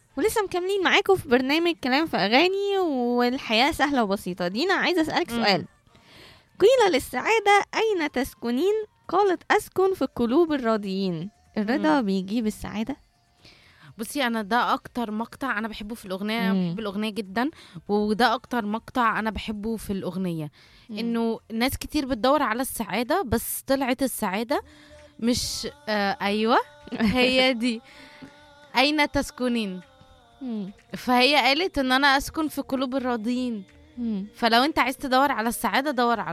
ولسه مكملين معاكم في برنامج كلام في اغاني والحياه سهله وبسيطه دينا عايزه اسالك مم. سؤال قيل للسعاده اين تسكنين قالت اسكن في قلوب الراضيين الرضا بيجيب السعاده بصي انا ده اكتر مقطع انا بحبه في الاغنيه انا مم. بحب الاغنيه جدا وده اكتر مقطع انا بحبه في الاغنيه انه ناس كتير بتدور على السعاده بس طلعت السعاده مش آه ايوه هي دي اين تسكنين مم. فهي قالت ان انا اسكن في قلوب الراضيين مم. فلو انت عايز تدور على السعاده دور على